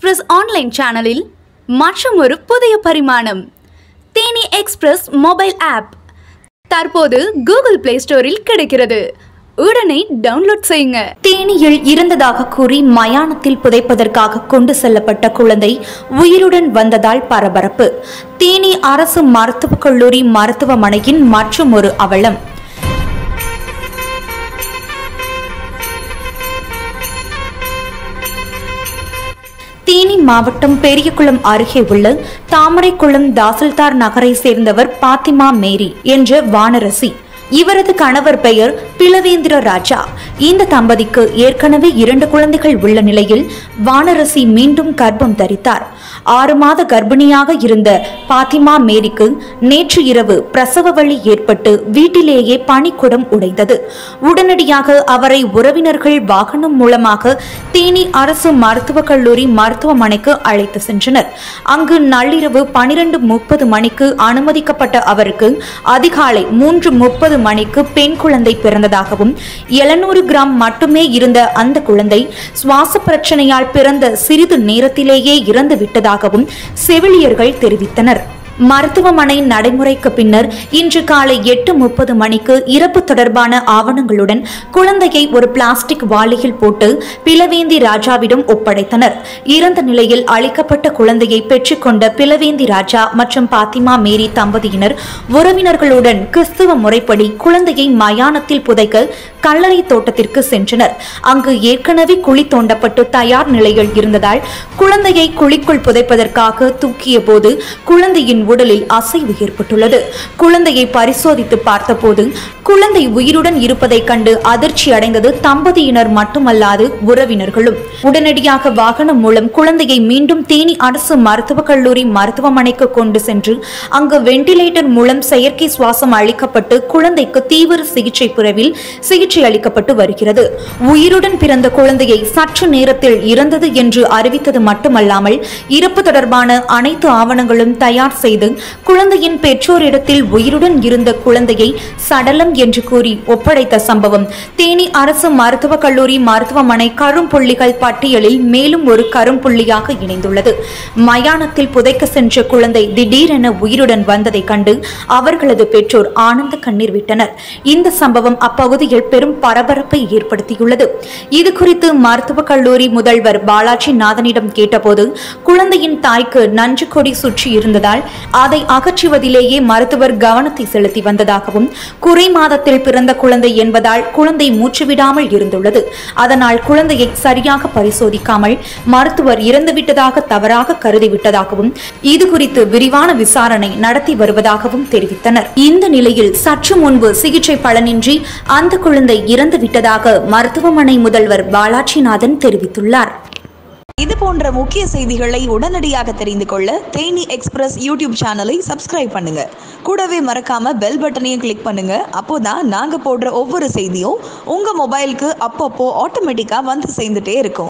express online சேனலில் மற்றும் ஒரு புதிய பரிமாணம் தேனி எக்ஸ்பிரஸ் மொபைல் ஆப் தற்போது கூகுள் பிளே ஸ்டோரில் கிடைக்கிறது உடனே டவுன்லோட் செய்யுங்க தேனியில் இறந்ததாக கூறி மயானத்தில் புதைப்பதற்காக கொண்டு செல்லப்பட்ட குழந்தை உயிருடன் வந்ததால் பரபரப்பு தேனி அரசு மருத்துவக் கல்லூரி மருத்துவமனையின் மற்றும் ஒரு அவலம் தேனி மாவட்டம் பெரியகுளம் அருகே உள்ள தாமரைக்குளம் தாசில்தார் நகரை சேர்ந்தவர் பாத்திமா மேரி என்ற வானரசி இவரது கணவர் பெயர் பிளவேந்திர ராஜா இந்த தம்பதிக்கு ஏற்கனவே இரண்டு குழந்தைகள் உள்ள நிலையில் வானரசி மீண்டும் கர்ப்பம் தரித்தார் ஆறு மாத கர்ப்பிணியாக இருந்த பாத்திமா மேரிக்கு நேற்று இரவு பிரசவ வலி ஏற்பட்டு வீட்டிலேயே பனிக்குடம் உடைந்தது உடனடியாக அவரை உறவினர்கள் வாகனம் மூலமாக தேனி அரசு மருத்துவக் கல்லூரி மருத்துவமனைக்கு அழைத்து சென்றனர் அங்கு நள்ளிரவு பனிரெண்டு முப்பது மணிக்கு அனுமதிக்கப்பட்ட அவருக்கு அதிகாலை மூன்று முப்பது மணிக்கு பெண் குழந்தை பிறந்ததாகவும் எழுநூறு கிராம் மட்டுமே இருந்த அந்த குழந்தை சுவாச பிரச்சனையால் பிறந்த சிறிது நேரத்திலேயே இறந்து விட்டதாகவும் செவிலியர்கள் தெரிவித்தனர் மருத்துவமனை நடைமுறைக்கு பின்னர் இன்று காலை எட்டு முப்பது மணிக்கு இறப்பு தொடர்பான ஆவணங்களுடன் குழந்தையை ஒரு பிளாஸ்டிக் வாளியில் போட்டு பிளவேந்தி ராஜாவிடம் ஒப்படைத்தனர் இறந்த நிலையில் அளிக்கப்பட்ட குழந்தையை பெற்றுக்கொண்ட பிளவேந்தி ராஜா மற்றும் பாத்திமா மேரி தம்பதியினர் உறவினர்களுடன் கிறிஸ்துவ முறைப்படி குழந்தையை மயானத்தில் புதைக்க கல்லறை தோட்டத்திற்கு சென்றனர் அங்கு ஏற்கனவே குழி தோண்டப்பட்டு தயார் நிலையில் இருந்ததால் குழந்தையை குழிக்குள் புதைப்பதற்காக தூக்கிய போது குழந்தையின் உடலில் அசைவு ஏற்பட்டுள்ளது குழந்தையை பரிசோதித்து பார்த்தபோது குழந்தை உயிருடன் இருப்பதைக் கண்டு அதிர்ச்சி அடைந்தது தம்பதியினர் மட்டுமல்லாது உறவினர்களும் உடனடியாக வாகனம் மூலம் குழந்தையை மீண்டும் தேனி அரசு மருத்துவக் கல்லூரி மருத்துவமனைக்கு கொண்டு சென்று அங்கு வெண்டிலேட்டர் மூலம் செயற்கை சுவாசம் அளிக்கப்பட்டு குழந்தைக்கு தீவிர சிகிச்சை பிரிவில் சிகிச்சை அளிக்கப்பட்டு வருகிறது உயிருடன் பிறந்த குழந்தையை சற்று நேரத்தில் இறந்தது என்று அறிவித்தது மட்டுமல்லாமல் இறப்பு தொடர்பான அனைத்து ஆவணங்களும் தயார் செய்து குழந்தையின் பெற்றோரிடத்தில் உயிருடன் இருந்த குழந்தையை சடலம் என்று கூறி ஒப்படைத்த சம்பவம் தேனி அரசு மருத்துவக் கல்லூரி மருத்துவமனை கரும்புள்ளிகள் பட்டியலில் மேலும் ஒரு கரும்புள்ளியாக இணைந்துள்ளது மயானத்தில் புதைக்க சென்ற குழந்தை திடீரென உயிருடன் வந்ததை கண்டு அவர்களது பெற்றோர் ஆனந்த கண்ணீர் விட்டனர் இந்த சம்பவம் அப்பகுதியில் பெரும் பரபரப்பை ஏற்படுத்தியுள்ளது இது குறித்து மருத்துவக் கல்லூரி முதல்வர் பாலாஜி நாதனிடம் கேட்டபோது குழந்தையின் தாய்க்கு நஞ்சு கொடி சுற்றி இருந்ததால் அதை அகற்றுவதிலேயே மருத்துவர் கவனத்தை செலுத்தி வந்ததாகவும் குறை மாதத்தில் பிறந்த குழந்தை என்பதால் குழந்தை மூச்சுவிடாமல் இருந்துள்ளது அதனால் குழந்தையை சரியாக பரிசோதிக்காமல் மருத்துவர் இறந்துவிட்டதாக தவறாக கருதிவிட்டதாகவும் இது குறித்து விரிவான விசாரணை நடத்தி வருவதாகவும் தெரிவித்தனர் இந்த நிலையில் சற்று முன்பு சிகிச்சை பலனின்றி அந்த குழந்தை இறந்து விட்டதாக மருத்துவமனை முதல்வர் பாலாஜிநாதன் தெரிவித்துள்ளார் இது போன்ற முக்கிய செய்திகளை உடனடியாக தெரிந்து கொள்ள தேனி எக்ஸ்பிரஸ் யூடியூப் சேனலை சப்ஸ்கிரைப் பண்ணுங்க கூடவே மறக்காம பெல் பட்டனையும் கிளிக் பண்ணுங்க அப்போதான் நாங்க போடுற ஒவ்வொரு செய்தியும் உங்க மொபைலுக்கு அப்பப்போ ஆட்டோமேட்டிக்கா வந்து சேர்ந்துட்டே இருக்கும்